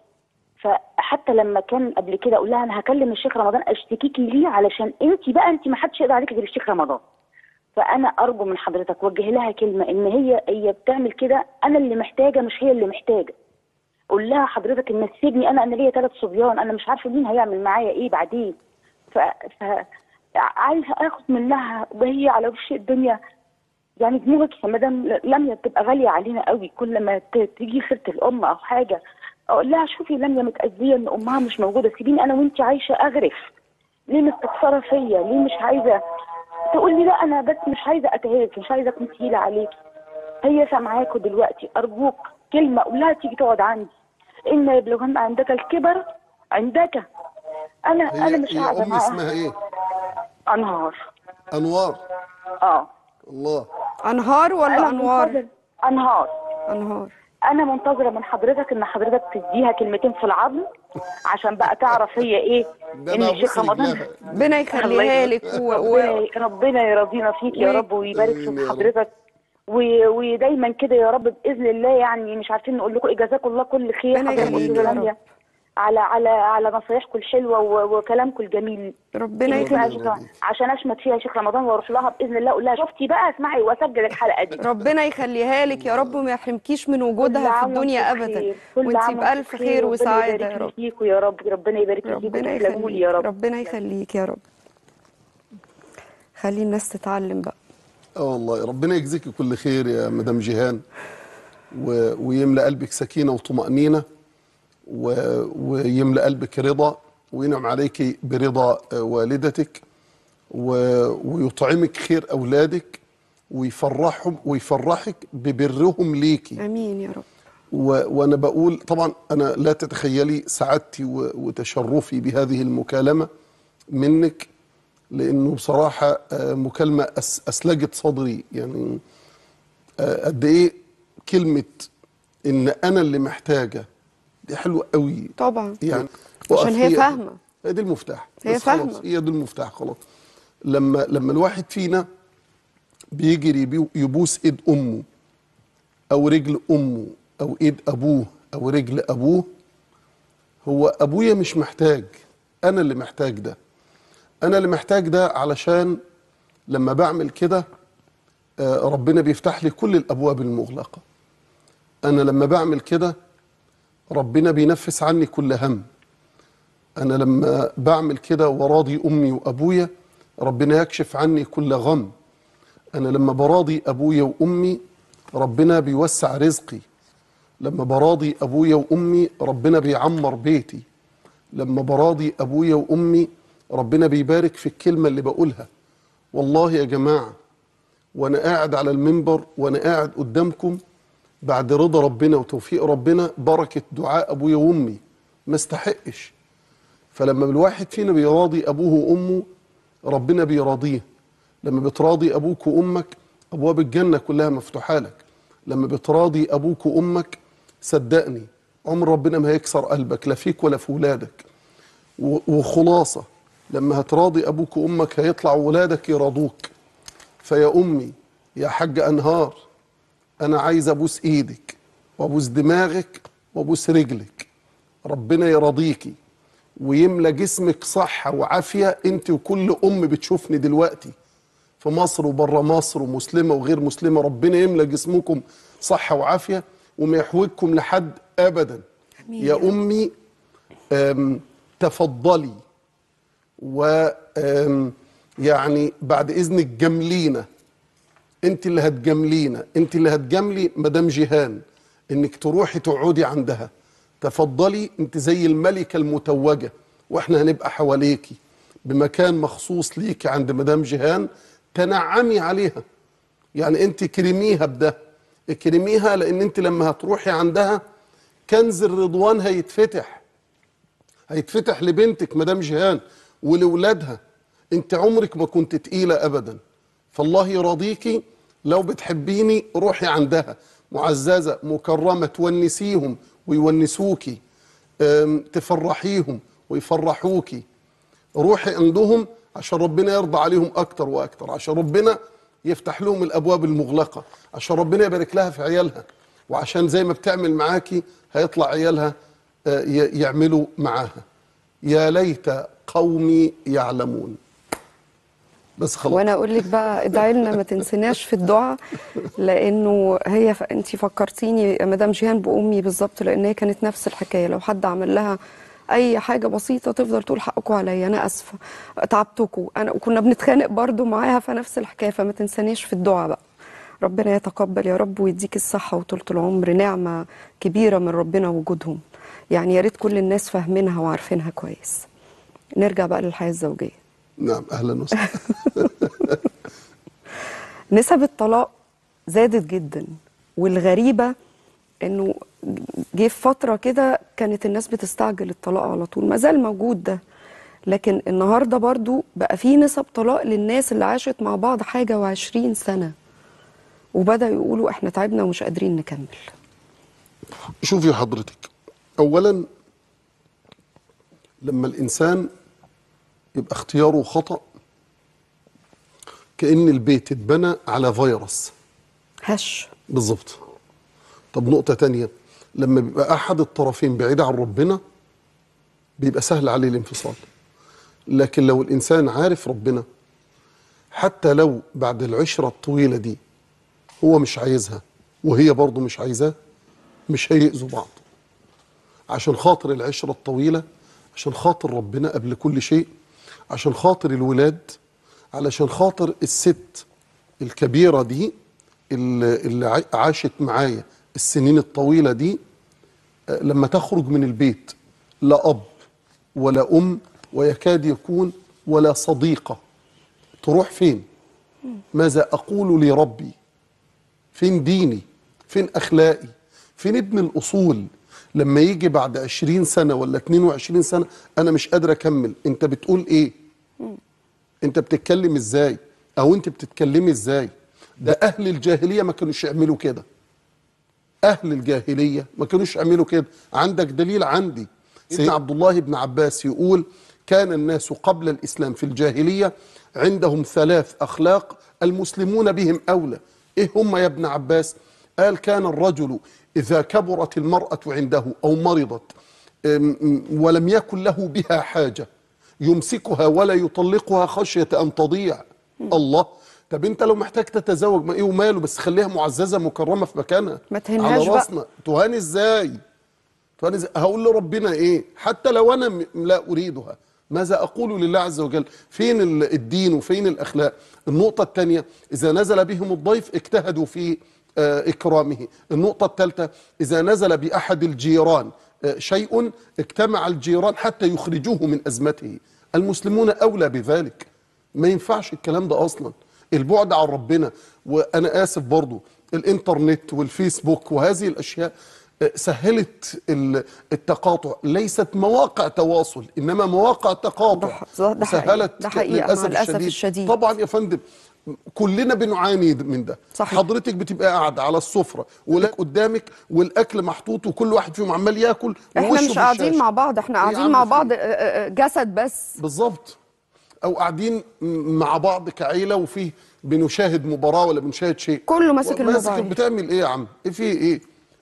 فحتى لما كان قبل كده اقول لها انا هكلم الشيخ رمضان اشتكيكي ليه علشان انت بقى انت ما حدش يقدر عليكي غير الشيخ رمضان فانا ارجو من حضرتك وجه لها كلمه ان هي هي بتعمل كده انا اللي محتاجه مش هي اللي محتاجه قول لها حضرتك ان تسيبني انا انا ليا ثلاث صبيان انا مش عارفه مين هيعمل معايا ايه بعدين ف, ف... عايزه اخد منها وهي على وش الدنيا يعني دموعك يا مدام لميا بتبقى غاليه علينا قوي كل ما ت- تيجي سيره الام او حاجه اقول لها شوفي لميا متاذيه ان امها مش موجوده سيبيني انا وانت عايشه اغرف ليه مستخسره فيا ليه مش عايزه تقول لي لا انا بس مش عايزه اتعبك مش عايزه اكون تقيله عليكي هي سامعاكوا دلوقتي ارجوك كلمه قول لها تيجي تقعد عندي ان يبلغن عندك الكبر عندك انا هي انا مش هي قاعده امي معاها اسمها ايه انهار انوار اه الله انهار ولا أنا انوار منتظر- انهار انهار انا منتظره من حضرتك ان حضرتك تديها كلمتين في العظم عشان بقى تعرف هي ايه ده ان انا الشيخ ابوس رمضان رجلها ربنا الله يخليها يبارك. لك و... و... ربنا ربنا يرضينا فيك يا و- رب ويبارك آمين في يا رب. حضرتك و- ودايما كده يا رب باذن الله يعني مش عارفين نقول لكم اجازاكم الله كل خير ربنا حضرتك يخليك أستاذة يا لميا. رب. على على على نصايحكم الحلوه و- وكلامكم الجميل ربنا إني يخليك عشان- عشان اشمت فيها شيخ رمضان واروح لها باذن الله اقول لها شفتي بقى اسمعي واسجل الحلقه دي ربنا يخليها لك يا رب وما يحرمكيش من كل وجودها في عام الدنيا وانتم ابدا بخير. كل وانتي عام بألف وانتم خير ربنا وسعادة يبارك يا لي رب فيكم يا رب ربنا يبارك لي فيكم ربنا تسلموا لي يخليك يا رب ربنا يخليك يا رب خلي الناس تتعلم بقى اه والله ربنا يجزيك كل خير يا مدام جيهان و... ويملأ قلبك سكينة وطمأنينة و... ويملأ قلبك رضا وينعم عليك برضا آه، والدتك و... ويطعمك خير أولادك ويفرحهم ويفرحك ببرهم ليكي امين يا رب و... وأنا بقول طبعا أنا لا تتخيلي سعادتي و... وتشرفي بهذه المكالمة منك لأنه بصراحة آه، مكالمة أس... أسلجت صدري يعني آه، قد إيه كلمة إن أنا اللي محتاجة دي حلوة قوي طبعا يعني عشان هي وقف فاهمة. هي دي المفتاح هي بس خلاص، فاهمة. هي دي المفتاح خلاص لما لما الواحد فينا بيجري بيو- يبوس ايد امه او رجل امه او ايد ابوه او رجل ابوه هو ابويا مش محتاج انا اللي محتاج ده انا اللي محتاج ده علشان لما بعمل كده آه، ربنا بيفتح لي كل الابواب المغلقه انا لما بعمل كده ربنا بينفس عني كل هم انا لما بعمل كده وراضي امي وابويا ربنا يكشف عني كل غم انا لما براضي ابويا وامي ربنا بيوسع رزقي لما براضي ابويا وامي ربنا بيعمر بيتي لما براضي ابويا وامي ربنا بيبارك في الكلمه اللي بقولها والله يا جماعه وانا قاعد على المنبر وانا قاعد قدامكم بعد رضا ربنا وتوفيق ربنا بركه دعاء ابويا وامي ما استحقش فلما الواحد فينا بيراضي ابوه وامه ربنا بيراضيه لما بتراضي ابوك وامك ابواب الجنه كلها مفتوحه لك لما بتراضي ابوك وامك صدقني عمر ربنا ما هيكسر قلبك لا فيك ولا في ولادك و- وخلاصه لما هتراضي ابوك وامك هيطلع ولادك يراضوك فيا امي يا حاج انهار انا عايز ابوس ايدك وابوس دماغك وابوس رجلك ربنا يرضيكي ويملى جسمك صحة وعافية انت وكل ام بتشوفني دلوقتي في مصر وبره مصر ومسلمه وغير مسلمه ربنا يملى جسمكم صحه وعافيه وما يحوجكم لحد ابدا يا امي أم، تفضلي و أم، يعني بعد اذنك جملينا انت اللي هتجاملينا انت اللي هتجاملي مدام جيهان انك تروحي تقعدي عندها تفضلي انت زي الملكه المتوجه واحنا هنبقى حواليكي بمكان مخصوص ليكي عند مدام جيهان تنعمي عليها يعني انت كرميها بده اكرميها لان انت لما هتروحي عندها كنز الرضوان هيتفتح هيتفتح لبنتك مدام جيهان ولولادها انت عمرك ما كنت تقيله ابدا فالله يرضيكي لو بتحبيني روحي عندها معززه مكرمه تونسيهم ويونسوكي أم، تفرحيهم ويفرحوكي روحي عندهم عشان ربنا يرضى عليهم اكتر واكتر عشان ربنا يفتح لهم الابواب المغلقه عشان ربنا يبارك لها في عيالها وعشان زي ما بتعمل معاكي هيطلع عيالها آه، ي- يعملوا معاها يا ليت قومي يعلمون بس خلاص وانا اقول لك بقى ادعي لنا ما تنسيناش في الدعاء لانه هي ف... انت فكرتيني يا مدام جيهان بامي بالظبط لان هي كانت نفس الحكايه لو حد عمل لها اي حاجه بسيطه تفضل تقول حقكم عليا انا اسفه تعبتكم انا وكنا بنتخانق برضو معاها فنفس الحكايه فما تنسانيش في الدعاء بقى ربنا يتقبل يا رب ويديك الصحه وطولة العمر نعمه كبيره من ربنا وجودهم يعني يا ريت كل الناس فاهمينها وعارفينها كويس نرجع بقى للحياه الزوجيه نعم اهلا وسهلا نسب الطلاق زادت جدا والغريبة انه جه في فترة كده كانت الناس بتستعجل الطلاق على طول ما زال موجود ده لكن النهاردة برضو بقى في نسب طلاق للناس اللي عاشت مع بعض حاجة وعشرين سنة وبدأوا يقولوا احنا تعبنا ومش قادرين نكمل شوفي حضرتك اولا لما الانسان يبقى اختياره خطا كان البيت اتبنى على فيروس هش بالظبط طب نقطه تانية لما بيبقى احد الطرفين بعيد عن ربنا بيبقى سهل عليه الانفصال لكن لو الانسان عارف ربنا حتى لو بعد العشره الطويله دي هو مش عايزها وهي برضه مش عايزاه مش هيأذوا بعض عشان خاطر العشرة الطويلة عشان خاطر ربنا قبل كل شيء عشان خاطر الولاد علشان خاطر الست الكبيرة دي اللي اللي عا- عاشت معايا السنين الطويلة دي آه، لما تخرج من البيت لا أب ولا أم ويكاد يكون ولا صديقة تروح فين ماذا أقول لربي فين ديني فين أخلاقي فين ابن الأصول لما يجي بعد 20 سنة ولا 22 سنة أنا مش قادر أكمل أنت بتقول إيه أنت بتتكلم إزاي أو أنت بتتكلمي إزاي ده أهل الجاهلية ما كانوش يعملوا كده أهل الجاهلية ما كانوش يعملوا كده عندك دليل عندي سيدنا عبد الله بن عباس يقول كان الناس قبل الإسلام في الجاهلية عندهم ثلاث أخلاق المسلمون بهم أولى إيه هم يا ابن عباس قال كان الرجل إذا كبرت المرأة عنده أو مرضت أم، أم، ولم يكن له بها حاجة يمسكها ولا يطلقها خشية أن تضيع الله طب انت لو محتاج تتزوج ما ايه وماله بس خليها معززه مكرمه في مكانها ما تهنهاش على بقى. راسنا تهاني ازاي تهاني ازاي هقول لربنا ايه حتى لو انا م- لا اريدها ماذا اقول لله عز وجل فين ال- الدين وفين الاخلاق النقطه الثانيه اذا نزل بهم الضيف اجتهدوا في آه، اكرامه النقطه الثالثه اذا نزل باحد الجيران آه، شيء اجتمع الجيران حتى يخرجوه من ازمته المسلمون اولى بذلك ما ينفعش الكلام ده اصلا البعد عن ربنا وانا اسف برضو الانترنت والفيسبوك وهذه الاشياء آه، سهلت ال- التقاطع ليست مواقع تواصل انما مواقع تقاطع ده- ده حقيقي. سهلت ده حقيقة مع الأسف الشديد. طبعا يا فندم كلنا بنعاني من ده صحيح. حضرتك بتبقى قاعده على السفره ولك قدامك والاكل محطوط وكل واحد فيهم عمال ياكل احنا ووشه مش في قاعدين الشاشة. مع بعض احنا إيه يا قاعدين عم مع في بعض إيه؟ آه، آه، آه، جسد بس بالظبط او قاعدين م- مع بعض كعيله وفي بنشاهد مباراه ولا بنشاهد شيء كله ماسك ماسك الموبايل. بتعمل ايه يا عم ايه في ايه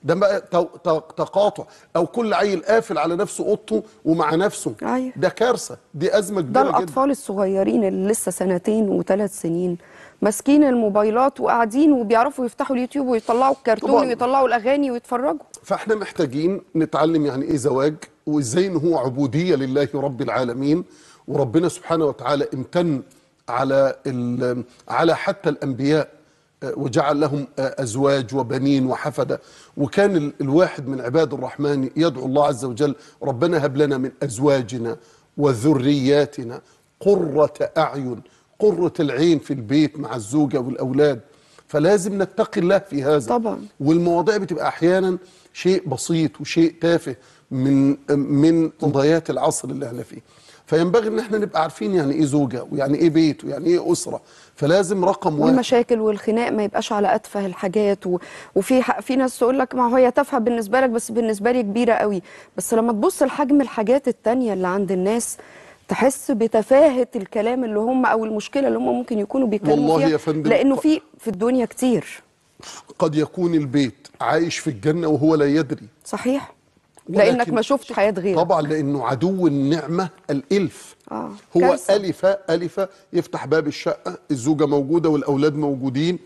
ده بقى تو- تو- تقاطع او كل عيل قافل على نفسه اوضته ومع نفسه أيوة. ده كارثه دي ازمه ده كبيره جدا الاطفال الصغيرين اللي لسه سنتين وثلاث سنين ماسكين الموبايلات وقاعدين وبيعرفوا يفتحوا اليوتيوب ويطلعوا الكرتون طبعاً. ويطلعوا الاغاني ويتفرجوا فاحنا محتاجين نتعلم يعني ايه زواج وازاي ان هو عبوديه لله رب العالمين وربنا سبحانه وتعالى امتن على ال- على حتى الانبياء آه، وجعل لهم آه، ازواج وبنين وحفده وكان ال- الواحد من عباد الرحمن يدعو الله عز وجل ربنا هب لنا من ازواجنا وذرياتنا قره اعين قره العين في البيت مع الزوجه والاولاد فلازم نتقي الله في هذا طبعاً. والمواضيع بتبقى احيانا شيء بسيط وشيء تافه من من قضايات العصر اللي احنا فيه فينبغي ان احنا نبقى عارفين يعني ايه زوجه ويعني ايه بيت ويعني ايه اسره فلازم رقم واحد والمشاكل والخناق ما يبقاش على اتفه الحاجات و... وفي ح... في ناس تقول لك ما هي تافهه بالنسبه لك بس بالنسبه لي كبيره قوي بس لما تبص لحجم الحاجات التانية اللي عند الناس تحس بتفاهه الكلام اللي هم او المشكله اللي هم ممكن يكونوا بيتكلموا والله فيها يا فندم لانه ق- في في الدنيا كتير قد يكون البيت عايش في الجنه وهو لا يدري صحيح ولكن- لانك ما شفتش حياه غيرك طبعا لانه عدو النعمه الالف آه، هو كارثة. الف الف يفتح باب الشقه الزوجه موجوده والاولاد موجودين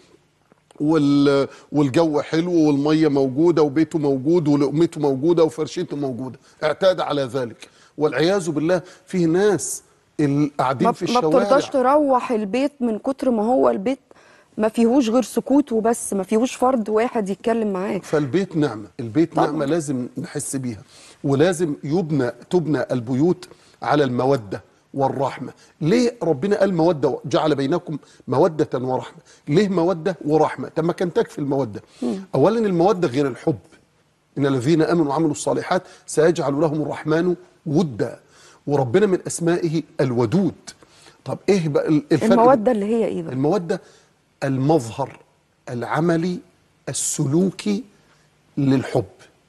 وال والجو حلو والميه موجوده وبيته موجود ولقمته موجوده وفرشته موجوده اعتاد على ذلك والعياذ بالله فيه ناس اللي قاعدين ما, في ما بترضاش الشوارع تروح البيت من كتر ما هو البيت ما فيهوش غير سكوت وبس ما فيهوش فرد واحد يتكلم معاك فالبيت نعمة البيت طبعاً. نعمة لازم نحس بيها ولازم يبنى تبنى البيوت على المودة والرحمة ليه ربنا قال مودة جعل بينكم مودة ورحمة ليه مودة ورحمة طب ما كان تكفي المودة أولا المودة غير الحب إن الذين آمنوا وعملوا الصالحات سيجعل لهم الرحمن ودا وربنا من أسمائه الودود طب إيه بقى الفرق بين- المودة اللي هي ايه بقى المودة المظهر العملي السلوكي للحب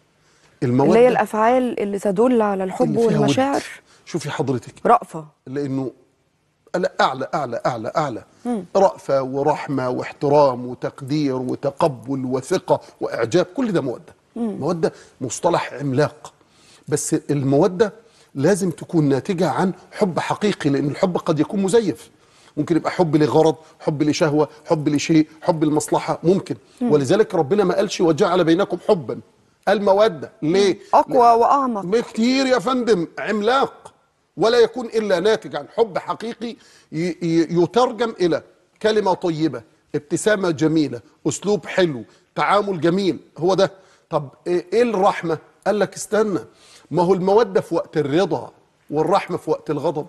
المودة اللي هي الافعال اللي تدل على الحب اللي فيها ود. والمشاعر شوفي حضرتك رأفة لأنه لا أعلى أعلى أعلى أعلى رأفة ورحمة واحترام وتقدير وتقبل وثقة وإعجاب كل ده مودة مودة مصطلح عملاق بس المودة لازم تكون ناتجة عن حب حقيقي لأن الحب قد يكون مزيف ممكن يبقى حب لغرض حب لشهوة حب لشيء حب لمصلحة ممكن ولذلك ربنا ما قالش وجعل بينكم حبا قال مودة ليه؟ اقوى واعمق بكتير يا فندم عملاق ولا يكون الا ناتج عن حب حقيقي ي- ي- يترجم الى كلمه طيبه ابتسامه جميله اسلوب حلو تعامل جميل هو ده طب ايه إيه الرحمه قال لك استنى ما هو الموده في وقت الرضا والرحمه في وقت الغضب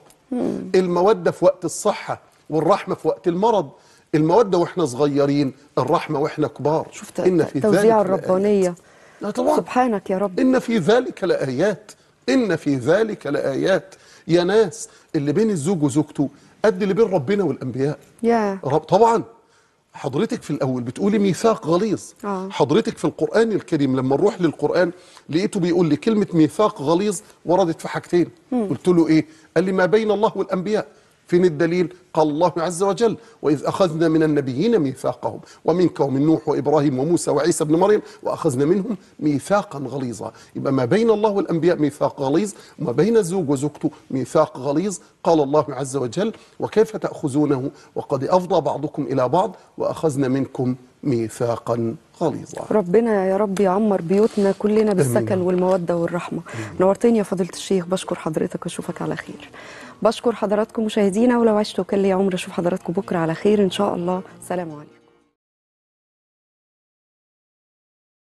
الموده في وقت الصحه والرحمه في وقت المرض الموده واحنا صغيرين الرحمه واحنا كبار شفت إن في ذلك التوزيع لآيات. الربانية لا طبعا سبحانك يا رب إن في ذلك لآيات إن في ذلك لآيات يا ناس اللي بين الزوج وزوجته قد اللي بين ربنا والأنبياء يا رب طبعا حضرتك في الأول بتقولي ميثاق غليظ آه. حضرتك في القرآن الكريم لما نروح للقرآن لقيته بيقول لي كلمة ميثاق غليظ وردت في حاجتين قلت له إيه قال لي ما بين الله والأنبياء فين الدليل قال الله عز وجل وإذ أخذنا من النبيين ميثاقهم ومنك ومن نوح وإبراهيم وموسى وعيسى بن مريم وأخذنا منهم ميثاقا غليظا يبقى ما بين الله والأنبياء ميثاق غليظ وما بين الزوج وزوجته ميثاق غليظ قال الله عز وجل وكيف تأخذونه وقد أفضى بعضكم إلى بعض وأخذنا منكم ميثاقا غليظا ربنا يا رب يعمر بيوتنا كلنا بالسكن آمين. والمودة والرحمة نورتني يا فضيلة الشيخ بشكر حضرتك واشوفك على خير بشكر حضراتكم مشاهدينا ولو عشتوا كان لي عمر اشوف حضراتكم بكرة على خير ان شاء الله سلام عليكم